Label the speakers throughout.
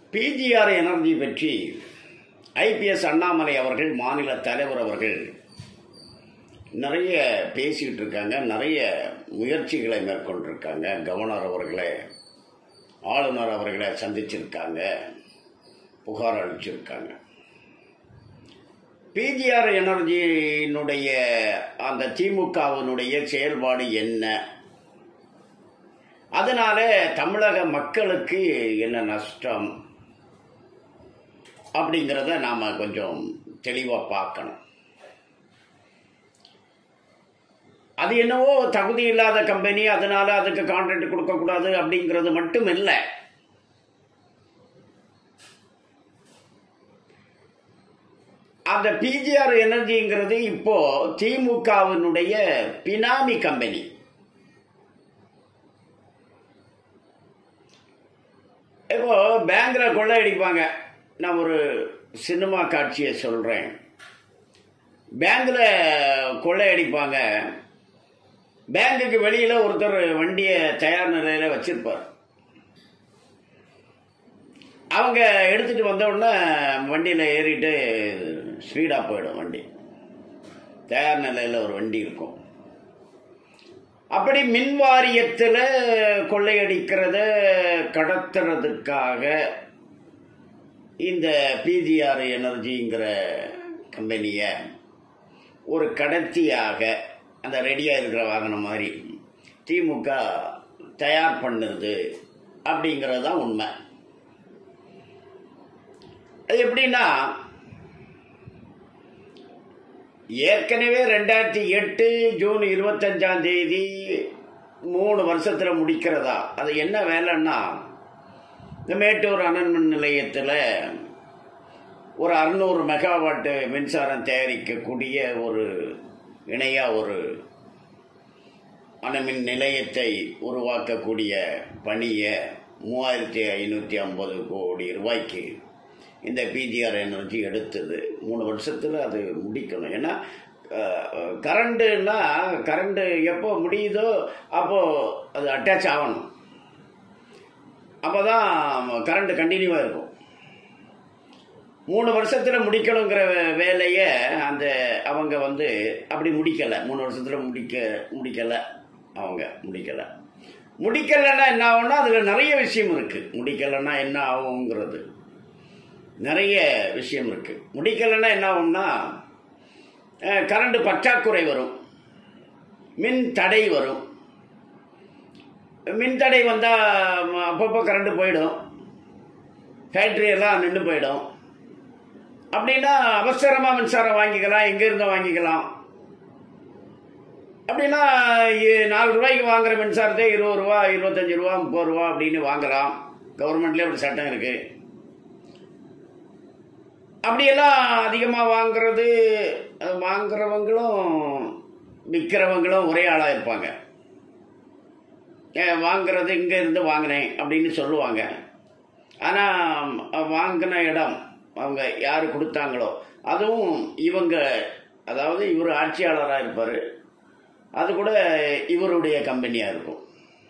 Speaker 1: PGR energy பற்றி IPS Annamalai அவர்கள் மாநில தலைவர் அவர்கள் நிறைய பேசிக்கிட்டு இருக்காங்க நிறைய முயற்சிகளை மேற்கொண்டிருக்காங்க கவர்னர் அவர்களை ஆளுநர் அவர்களை சந்திச்சிருக்காங்க புகார் அளிச்சிருக்காங்க பிஜிஆர் எனர்ஜியினுடைய அந்த திமுகவினுடைய செயல்பாடு என்ன அதனால தமிழக மக்களுக்கு என்ன நஷ்டம் அப்படிங்கிறத நாம் கொஞ்சம் தெளிவாக பார்க்கணும் அது என்னவோ தகுதி இல்லாத கம்பெனி அதனால அதுக்கு கான்ட்ராக்ட் கொடுக்கக்கூடாது அப்படிங்கிறது மட்டும் இல்லை அந்த பிஜிஆர் எனர்ஜிங்கிறது இப்போ திமுகவினுடைய பினாமி கம்பெனி இப்போ பேங்க்ல கொள்ளையடிப்பாங்க நான் ஒரு சினிமா காட்சியை சொல்றேன் பேங்க்ல கொள்ளையடிப்பாங்க பேங்குக்கு வெளியில ஒருத்தர் வண்டியை தயார் நிலையில வச்சிருப்பார் அவங்க எடுத்துட்டு வந்த உடனே வண்டியில் ஏறிட்டு ஸ்பீடாக போயிடும் வண்டி தயார் நிலையில் ஒரு வண்டி இருக்கும் அப்படி மின் வாரியத்தில் கொள்ளையடிக்கிறத கடத்துறதுக்காக இந்த பிஜிஆர் எனர்ஜிங்கிற கம்பெனியை ஒரு கடத்தியாக அந்த ரெடியாக இருக்கிற வாகனம் மாதிரி திமுக தயார் பண்ணுது அப்படிங்கிறது தான் உண்மை அது எப்படின்னா ஏற்கனவே ரெண்டாயிரத்தி எட்டு ஜூன் இருபத்தஞ்சாம் தேதி மூணு வருஷத்தில் முடிக்கிறதா அது என்ன வேலைன்னா இந்த மேட்டூர் அனல் மின் நிலையத்தில் ஒரு அறுநூறு மெகாவாட்டு மின்சாரம் தயாரிக்கக்கூடிய ஒரு இணையாக ஒரு அணுமின் நிலையத்தை உருவாக்கக்கூடிய பணியை மூவாயிரத்தி ஐநூற்றி ஐம்பது கோடி ரூபாய்க்கு இந்த பிஜிஆர் எனர்ஜி எடுத்தது மூணு வருஷத்தில் அது முடிக்கணும் ஏன்னா கரண்ட்டுன்னா கரண்ட்டு எப்போ முடியுதோ அப்போது அது அட்டாச் ஆகணும் அப்போ தான் கரண்ட் கண்டினியூவாக இருக்கும் மூணு வருஷத்தில் முடிக்கணுங்கிற வேலையை அந்த அவங்க வந்து அப்படி முடிக்கலை மூணு வருஷத்தில் முடிக்க முடிக்கலை அவங்க முடிக்கலை முடிக்கலைன்னா என்ன ஆகும்னா அதில் நிறைய விஷயம் இருக்குது முடிக்கலைன்னா என்ன ஆகுங்கிறது நிறைய விஷயம் இருக்கு முடிக்கலைன்னா என்ன ஆகும்னா கரண்ட் பற்றாக்குறை வரும் மின் தடை வரும் மின் தடை வந்தால் அப்பப்போ கரண்ட் போயிடும் ஃபேக்ட்ரி எல்லாம் நின்று போயிடும் அப்படின்னா அவசரமாக மின்சாரம் வாங்கிக்கலாம் எங்கே இருந்தோ வாங்கிக்கலாம் அப்படின்னா நாலு ரூபாய்க்கு வாங்குற மின்சாரத்தை இருபது ரூபா இருபத்தஞ்சி ரூபா முப்பது ரூபா அப்படின்னு வாங்கலாம் கவர்மெண்ட்லேயே அப்படி சட்டம் இருக்குது அப்படியெல்லாம் அதிகமாக வாங்குறது வாங்குறவங்களும் விற்கிறவங்களும் ஒரே ஆளாக இருப்பாங்க வாங்குறது இங்கே இருந்து வாங்கினேன் அப்படின்னு சொல்லுவாங்க ஆனால் வாங்கின இடம் அவங்க யார் கொடுத்தாங்களோ அதுவும் இவங்க அதாவது இவர் ஆட்சியாளராக இருப்பார் அது கூட இவருடைய கம்பெனியாக இருக்கும்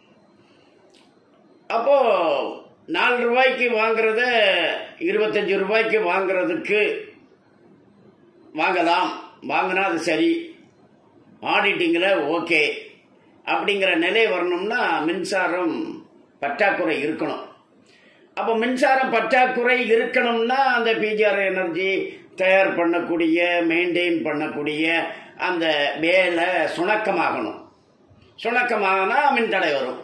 Speaker 1: அப்போது நாலு ரூபாய்க்கு வாங்குறத இருபத்தஞ்சி ரூபாய்க்கு வாங்குறதுக்கு வாங்கலாம் வாங்கினா அது சரி ஆடிட்டிங்கில் ஓகே அப்படிங்கிற நிலை வரணும்னா மின்சாரம் பற்றாக்குறை இருக்கணும் அப்போ மின்சாரம் பற்றாக்குறை இருக்கணும்னா அந்த பிஜிஆர் எனர்ஜி தயார் பண்ணக்கூடிய மெயின்டைன் பண்ணக்கூடிய அந்த வேலை சுணக்கமாகணும் சுணக்கமாகனா மின்தடை வரும்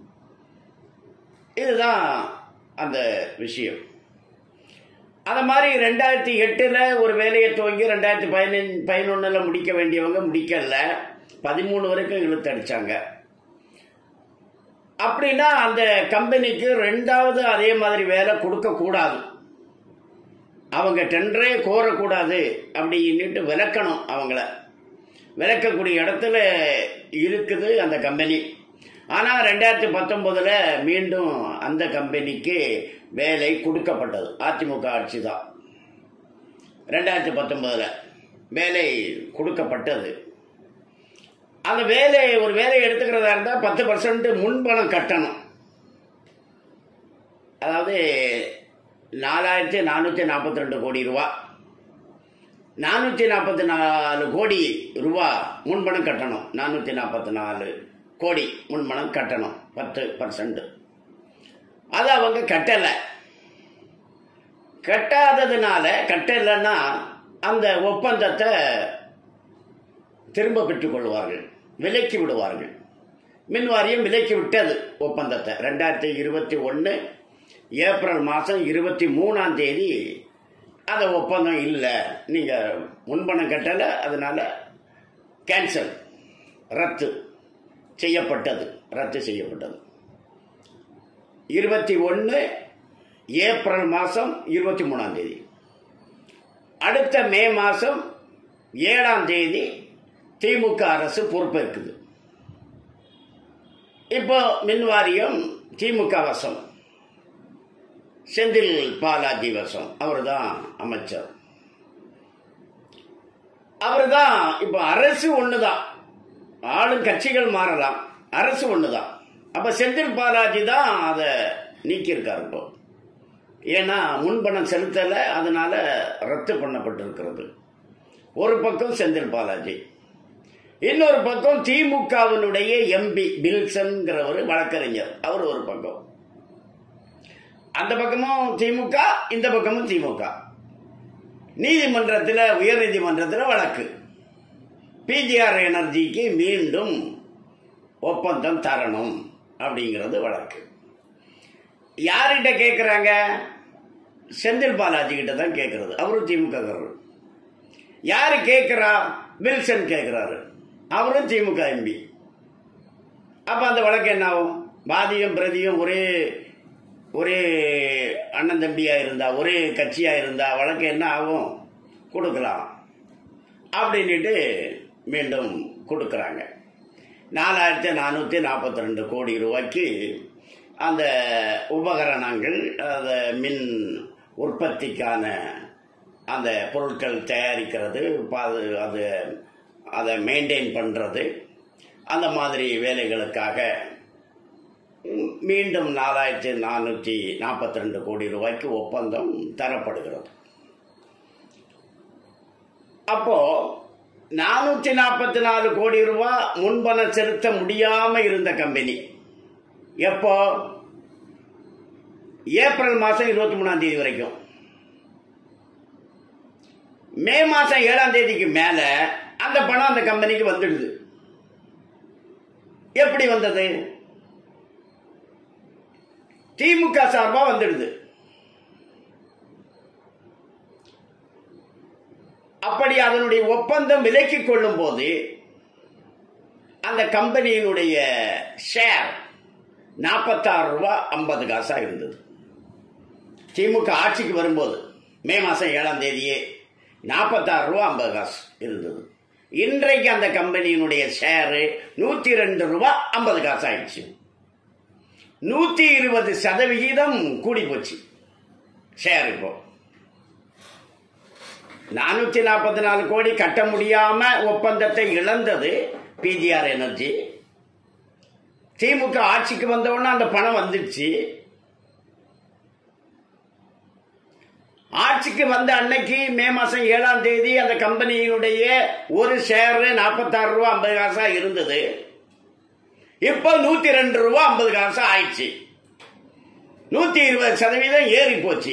Speaker 1: இதுதான் அந்த விஷயம் அதை மாதிரி ரெண்டாயிரத்தி எட்டில் ஒரு வேலையை துவங்கி ரெண்டாயிரத்தி பதினஞ்சு பதினொன்றில் முடிக்க வேண்டியவங்க முடிக்கல பதிமூணு வரைக்கும் இழுத்தடிச்சாங்க அப்படின்னா அந்த கம்பெனிக்கு ரெண்டாவது அதே மாதிரி வேலை கொடுக்கக்கூடாது அவங்க டெண்டரே கோரக்கூடாது அப்படின்னுட்டு விளக்கணும் அவங்கள விளக்கக்கூடிய இடத்துல இருக்குது அந்த கம்பெனி ஆனால் ரெண்டாயிரத்தி பத்தொம்போதில் மீண்டும் அந்த கம்பெனிக்கு வேலை கொடுக்கப்பட்டது அதிமுக ஆட்சி தான் ரெண்டாயிரத்தி பத்தொம்போதில் வேலை கொடுக்கப்பட்டது அந்த வேலை ஒரு வேலையை எடுத்துக்கிறதா இருந்தால் பத்து பர்சன்ட் முன்பணம் கட்டணும் அதாவது நாலாயிரத்தி நானூற்றி நாற்பத்தி ரெண்டு கோடி ரூபா நானூற்றி நாற்பத்தி நாலு கோடி ரூபா முன்பணம் கட்டணும் நானூற்றி நாற்பத்தி நாலு கோடி முன்பணம் கட்டணும் பத்து பர்சன்ட் அது அவங்க கட்டலை கட்டாததுனால கட்டலைன்னா அந்த ஒப்பந்தத்தை திரும்ப பெற்றுக்கொள்வார்கள் விலக்கி விடுவார்கள் மின் வாரியம் விலக்கி விட்டது ஒப்பந்தத்தை ரெண்டாயிரத்தி இருபத்தி ஒன்று ஏப்ரல் மாதம் இருபத்தி மூணாம் தேதி அந்த ஒப்பந்தம் இல்லை நீங்கள் முன்பணம் கட்டலை அதனால் கேன்சல் ரத்து செய்யப்பட்டது ரத்து செய்யப்பட்டது இருபத்தி ஒன்று ஏப்ரல் மாதம் இருபத்தி மூணாம் தேதி அடுத்த மே மாதம் ஏழாம் தேதி திமுக அரசு பொறுப்பேற்குது இப்போ மின் வாரியம் திமுக வசம் செந்தில் பாலாஜி வசம் அவர் தான் அமைச்சர் அவர் தான் இப்போ அரசு ஒன்று தான் ஆளும் கட்சிகள் மாறலாம் அரசு ஒன்று தான் அப்போ செந்தில் பாலாஜி தான் அதை நீக்கியிருக்கார் இப்போ ஏன்னா முன்பணம் செலுத்தலை அதனால ரத்து பண்ணப்பட்டிருக்கிறது ஒரு பக்கம் செந்தில் பாலாஜி இன்னொரு பக்கம் திமுகவினுடைய எம்பி பில்சன்கிறவர் வழக்கறிஞர் அவர் ஒரு பக்கம் அந்த பக்கமும் திமுக இந்த பக்கமும் திமுக நீதிமன்றத்தில் உயர்நீதிமன்றத்தில் வழக்கு பிஜிஆர் எனர்ஜிக்கு மீண்டும் ஒப்பந்தம் தரணும் அப்படிங்கிறது வழக்கு யார்கிட்ட கேட்குறாங்க செந்தில் பாலாஜி கிட்ட தான் கேட்கறது அவரும் திமுக யாரு கேட்கிறா வில்சன் கேட்கிறாரு அவரும் திமுக எம்பி அப்ப அந்த வழக்கு என்ன ஆகும் பாதியும் பிரதியும் ஒரே ஒரே அண்ணன் தம்பியா இருந்தா ஒரே கட்சியா இருந்தா வழக்கு என்ன ஆகும் கொடுக்கலாம் அப்படின்ட்டு மீண்டும் கொடுக்குறாங்க நாலாயிரத்தி நானூற்றி நாற்பத்தி ரெண்டு கோடி ரூபாய்க்கு அந்த உபகரணங்கள் அந்த மின் உற்பத்திக்கான அந்த பொருட்கள் தயாரிக்கிறது பாது அது அதை மெயின்டைன் பண்ணுறது அந்த மாதிரி வேலைகளுக்காக மீண்டும் நாலாயிரத்தி நானூற்றி நாற்பத்தி ரெண்டு கோடி ரூபாய்க்கு ஒப்பந்தம் தரப்படுகிறது அப்போ நானூற்றி நாற்பத்தி நாலு கோடி ரூபாய் முன்பணம் செலுத்த முடியாம இருந்த கம்பெனி எப்போ ஏப்ரல் மாதம் இருபத்தி மூணாம் தேதி வரைக்கும் மே மாதம் ஏழாம் தேதிக்கு மேல அந்த பணம் அந்த கம்பெனிக்கு வந்துடுது எப்படி வந்தது திமுக சார்பா வந்துடுது அப்படி அதனுடைய ஒப்பந்தம் விலக்கிக் கொள்ளும் போது அந்த கம்பெனியினுடைய ஷேர் நாற்பத்தாறு ரூபா ஐம்பது காசா இருந்தது திமுக ஆட்சிக்கு வரும்போது மே மாதம் ஏழாம் தேதியே நாற்பத்தாறு ரூபா ஐம்பது காசு இருந்தது இன்றைக்கு அந்த கம்பெனியினுடைய ஷேரு நூற்றி ரெண்டு ரூபா ஐம்பது காசு ஆயிடுச்சு நூற்றி இருபது சதவிகிதம் கூடி போச்சு ஷேர் இப்போ நானூற்றி நாற்பத்தி நாலு கோடி கட்ட முடியாம ஒப்பந்தத்தை இழந்தது பிஜிஆர் எனர்ஜி திமுக ஆட்சிக்கு வந்தவுடனே அந்த பணம் வந்துடுச்சு ஆட்சிக்கு வந்த அன்னைக்கு மே மாசம் ஏழாம் தேதி அந்த கம்பெனியினுடைய ஒரு ஷேர் நாற்பத்தாறு ரூபா ஐம்பது காசா இருந்தது இப்போ நூத்தி ரெண்டு ரூபா ஐம்பது காசா ஆயிடுச்சு நூத்தி இருபது சதவீதம் ஏறி போச்சு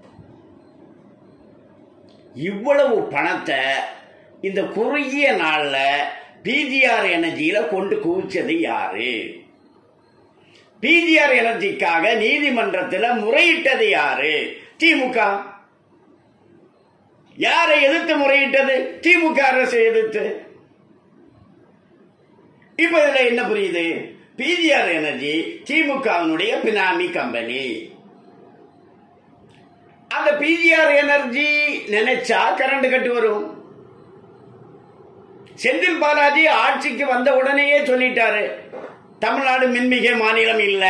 Speaker 1: இவ்வளவு பணத்தை இந்த குறுகிய நாள்ல பிஜிஆர் எனர்ஜியில கொண்டு குவிச்சது யாரு பிஜிஆர் எனர்ஜிக்காக நீதிமன்றத்தில் முறையிட்டது யாரு திமுக யாரை எதிர்த்து முறையிட்டது திமுக அரசு எதிர்த்து இப்ப இதுல என்ன புரியுது பிஜிஆர் எனர்ஜி திமுகவினுடைய பினாமி கம்பெனி அந்த பிஜிஆர் எனர்ஜி நினைச்சா கரண்ட் கட்டு வரும் செந்தில் பாலாஜி ஆட்சிக்கு வந்த உடனேயே சொல்லிட்டாரு தமிழ்நாடு மின்மிகை மாநிலம் இல்ல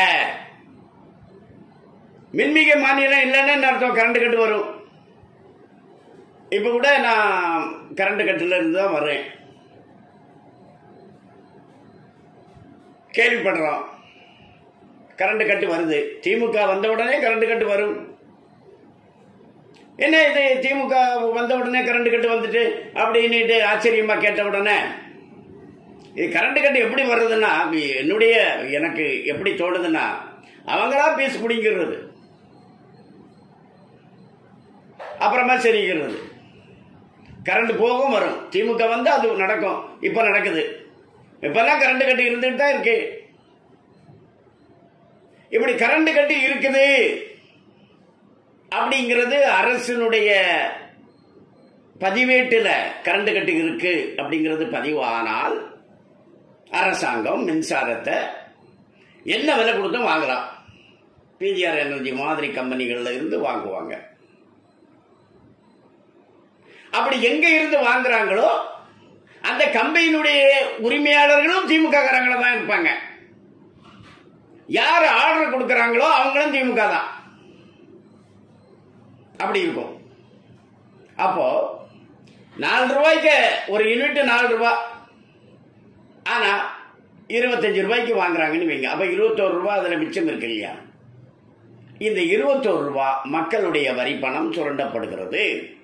Speaker 1: மின்மிகை மாநிலம் இல்லைன்னு அர்த்தம் கரண்ட் கட்டு வரும் இப்ப கூட நான் கரண்ட் கட்டுல இருந்து தான் வர்றேன் கேள்விப்படுறோம் கரண்ட் கட்டு வருது திமுக வந்த உடனே கரண்ட் கட்டு வரும் என்ன இது திமுக வந்த உடனே கரண்ட் கட்டு வந்துட்டு அப்படின்னுட்டு ஆச்சரியமா கேட்ட உடனே இது கரண்ட் கட்டு எப்படி வர்றதுன்னா என்னுடைய எனக்கு எப்படி தோணுதுன்னா அவங்களா பீஸ் பிடிங்கிறது அப்புறமா சரிங்கிறது கரண்ட் போகும் வரும் திமுக வந்து அது நடக்கும் இப்ப நடக்குது இப்பெல்லாம் கரண்ட் கட்டு இருந்துட்டு தான் இருக்கு இப்படி கரண்ட் கட்டு இருக்குது அப்படிங்கிறது அரசினுடைய பதிவேட்டில் கரண்ட் கட்டு இருக்கு அப்படிங்கிறது பதிவானால் அரசாங்கம் மின்சாரத்தை என்ன விலை கொடுத்தும் வாங்கலாம் பிஜிஆர் எனர்ஜி மாதிரி கம்பெனிகள்ல இருந்து வாங்குவாங்க அப்படி எங்க இருந்து வாங்குறாங்களோ அந்த கம்பெனியினுடைய உரிமையாளர்களும் திமுக காரங்கள தான் இருப்பாங்க யார் ஆர்டர் கொடுக்கறாங்களோ அவங்களும் திமுக தான் அப்படி இருக்கும் அப்போ நாலு ரூபாய்க்கு ஒரு யூனிட் நாலு ரூபாய் ஆனா இருபத்தஞ்சு ரூபாய்க்கு வாங்குறாங்கன்னு வைங்க அப்ப இருபத்தோரு ரூபாய் அதுல மிச்சம் இருக்கு இல்லையா இந்த இருபத்தோரு ரூபாய் மக்களுடைய வரி பணம் சுரண்டப்படுகிறது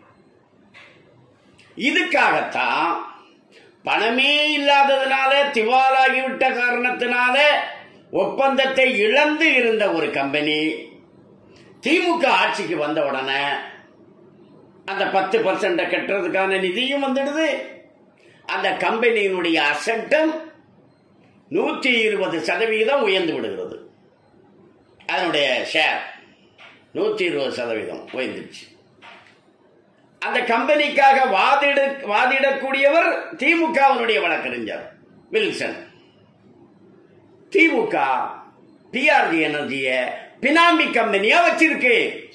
Speaker 1: இதுக்காகத்தான் பணமே இல்லாததுனால திவாலாகிவிட்ட காரணத்தினால ஒப்பந்தத்தை இழந்து இருந்த ஒரு கம்பெனி திமுக ஆட்சிக்கு வந்த உடனே அந்த பத்து பர்சன்ட கட்டுறதுக்கான நிதியும் வந்துடுது அந்த கம்பெனியினுடைய அசட்டம் நூற்றி இருபது சதவிகிதம் உயர்ந்து விடுகிறது அதனுடைய ஷேர் நூற்றி இருபது சதவீதம் உயர்ந்துச்சு அந்த கம்பெனிக்காக வாதிட வாதிடக்கூடியவர் திமுகவினுடைய வழக்கறிஞர் வில்சன் திமுக பிஆர்டி எனர்ஜிய பினாமி கம்பெனியா வச்சிருக்கு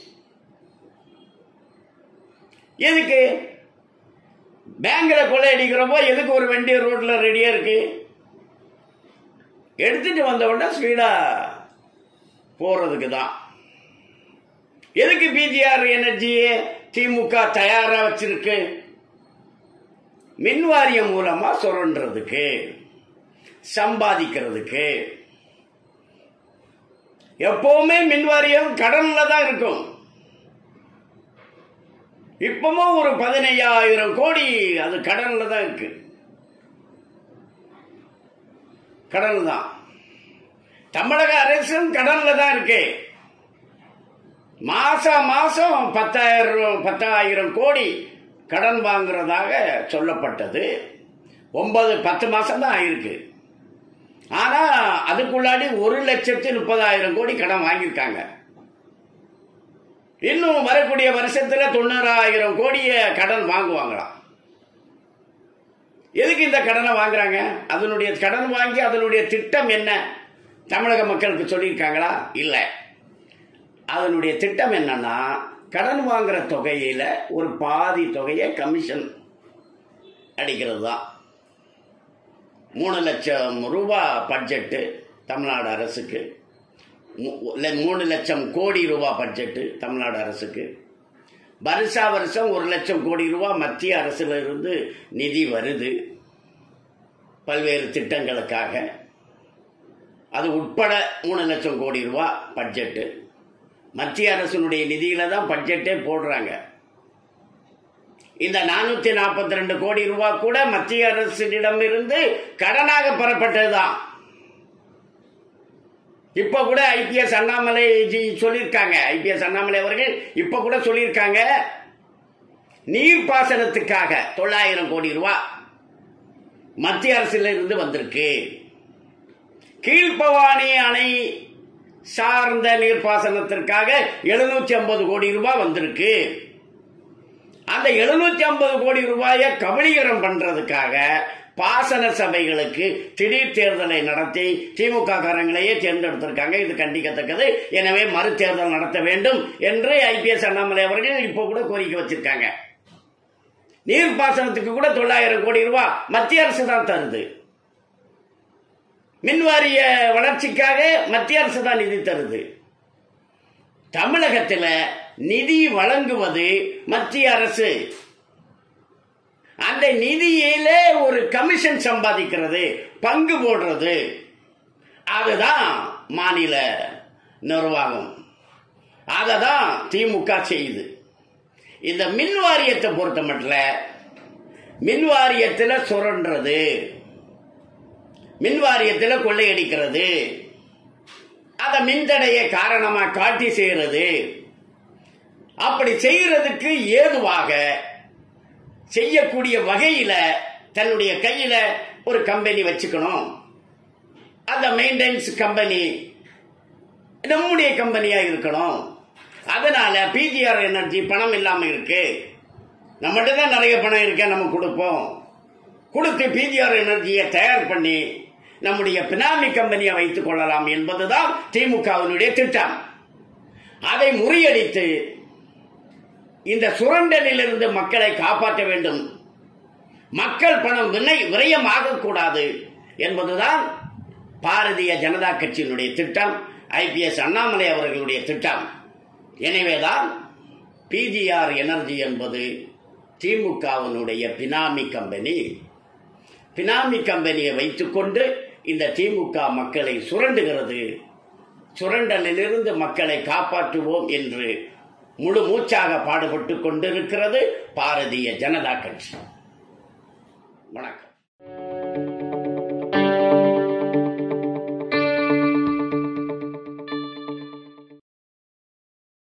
Speaker 1: எதுக்கு பேங்க்ல கொள்ளையடிக்கிறப்போ எதுக்கு ஒரு வண்டி ரோட்ல ரெடியா இருக்கு எடுத்துட்டு வந்த உடனே ஸ்பீடா போறதுக்கு தான் எதுக்கு பிஜிஆர் எனர்ஜியை திமுக தயாரா வச்சிருக்கு மின் வாரியம் மூலமா சுரண்டுறதுக்கு சம்பாதிக்கிறதுக்கு எப்பவுமே மின் வாரியம் கடன்ல தான் இருக்கும் இப்பவும் ஒரு பதினையாயிரம் கோடி அது கடன்ல தான் இருக்கு கடன் தான் தமிழக அரசும் கடன்ல தான் இருக்கு மாசம் மாசம் பத்தாயிரம் பத்தாயிரம் கோடி கடன் வாங்குறதாக சொல்லப்பட்டது ஒன்பது பத்து மாசம் தான் ஆயிருக்கு ஆனா அதுக்குள்ளாடி ஒரு லட்சத்தி முப்பதாயிரம் கோடி கடன் வாங்கியிருக்காங்க இன்னும் வரக்கூடிய வருஷத்துல தொண்ணூறாயிரம் கோடிய கடன் வாங்குவாங்களாம் எதுக்கு இந்த கடனை வாங்குறாங்க அதனுடைய கடன் வாங்கி அதனுடைய திட்டம் என்ன தமிழக மக்களுக்கு சொல்லியிருக்காங்களா இல்லை அதனுடைய திட்டம் என்னன்னா கடன் வாங்குற தொகையில ஒரு பாதி தொகையை கமிஷன் அடிக்கிறது தான் மூணு லட்சம் ரூபாய் பட்ஜெட்டு தமிழ்நாடு அரசுக்கு மூ- இல்ல, மூணு லட்சம் கோடி ரூபாய் பட்ஜெட்டு தமிழ்நாடு அரசுக்கு வருஷா வருஷம் ஒரு லட்சம் கோடி ரூபாய் மத்திய அரசுல இருந்து நிதி வருது பல்வேறு திட்டங்களுக்காக அது உட்பட மூணு லட்சம் கோடி ரூபாய் பட்ஜெட்டு மத்திய அரசினுடைய நிதியில தான் பட்ஜெட்டே போடுறாங்க இந்த நானூத்தி நாற்பத்தி ரெண்டு கோடி ரூபாய் கூட மத்திய அரசிடம் இருந்து கடனாக பெறப்பட்டதுதான் இப்ப கூட ஐபிஎஸ் அண்ணாமலை ஜி சொல்லியிருக்காங்க ஐபிஎஸ் அண்ணாமலை அவர்கள் இப்ப கூட சொல்லியிருக்காங்க நீர்ப்பாசனத்துக்காக தொள்ளாயிரம் கோடி ரூபாய் மத்திய அரசில் இருந்து வந்திருக்கு கீழ்பவானி அணை சார்ந்த நீர்ப்பாசனத்திற்காக எழுநூத்தி ஐம்பது கோடி ரூபாய் வந்திருக்கு அந்த எழுநூத்தி ஐம்பது கோடி ரூபாயை கபலீகரம் பண்றதுக்காக பாசன சபைகளுக்கு திடீர் தேர்தலை நடத்தி திமுக காரங்களையே தேர்ந்தெடுத்திருக்காங்க இது கண்டிக்கத்தக்கது எனவே மறு தேர்தல் நடத்த வேண்டும் என்று ஐபிஎஸ் அண்ணாமலை அவர்கள் இப்போ கூட கோரிக்கை வச்சிருக்காங்க நீர்ப்பாசனத்துக்கு கூட தொள்ளாயிரம் கோடி ரூபாய் மத்திய அரசு தான் தருது மின்வாரிய வளர்ச்சிக்காக மத்திய அரசு தான் நிதி தருது தமிழகத்தில் நிதி வழங்குவது மத்திய அரசு அந்த நிதியில ஒரு கமிஷன் சம்பாதிக்கிறது பங்கு போடுறது அதுதான் மாநில நிர்வாகம் அதை தான் திமுக செய்யுது இந்த மின் வாரியத்தை பொறுத்த மட்டும் மின் வாரியத்தில் சுரண்டுறது மின் வாரியத்தில் கொள்ளையடிக்கிறது அதை மின்தடையை காரணமா காட்டி செய்யறது அப்படி செய்யறதுக்கு ஏதுவாக செய்யக்கூடிய வகையில தன்னுடைய கையில ஒரு கம்பெனி வச்சுக்கணும் அந்த மெயின்டெனன்ஸ் கம்பெனி நம்முடைய கம்பெனியா இருக்கணும் அதனால பிஜிஆர் எனர்ஜி பணம் இல்லாம இருக்கு நம்மகிட்ட தான் நிறைய பணம் இருக்க நம்ம கொடுப்போம் கொடுத்து பிஜிஆர் எனர்ஜியை தயார் பண்ணி நம்முடைய பினாமி கம்பெனியை வைத்துக் கொள்ளலாம் என்பதுதான் திமுகவினுடைய திட்டம் அதை முறியடித்து இந்த சுரண்டலிலிருந்து மக்களை காப்பாற்ற வேண்டும் மக்கள் பணம் வினை விரயமாகக்கூடாது என்பதுதான் பாரதிய ஜனதா கட்சியினுடைய திட்டம் ஐபிஎஸ் அண்ணாமலை அவர்களுடைய திட்டம் எனவேதான் பிஜிஆர் எனர்ஜி என்பது திமுகவினுடைய பினாமி கம்பெனி பினாமி கம்பெனியை வைத்துக்கொண்டு இந்த திமுக மக்களை சுரண்டுகிறது சுரண்டலிலிருந்து மக்களை காப்பாற்றுவோம் என்று முழு மூச்சாக பாடுபட்டு கொண்டிருக்கிறது பாரதிய ஜனதா கட்சி வணக்கம்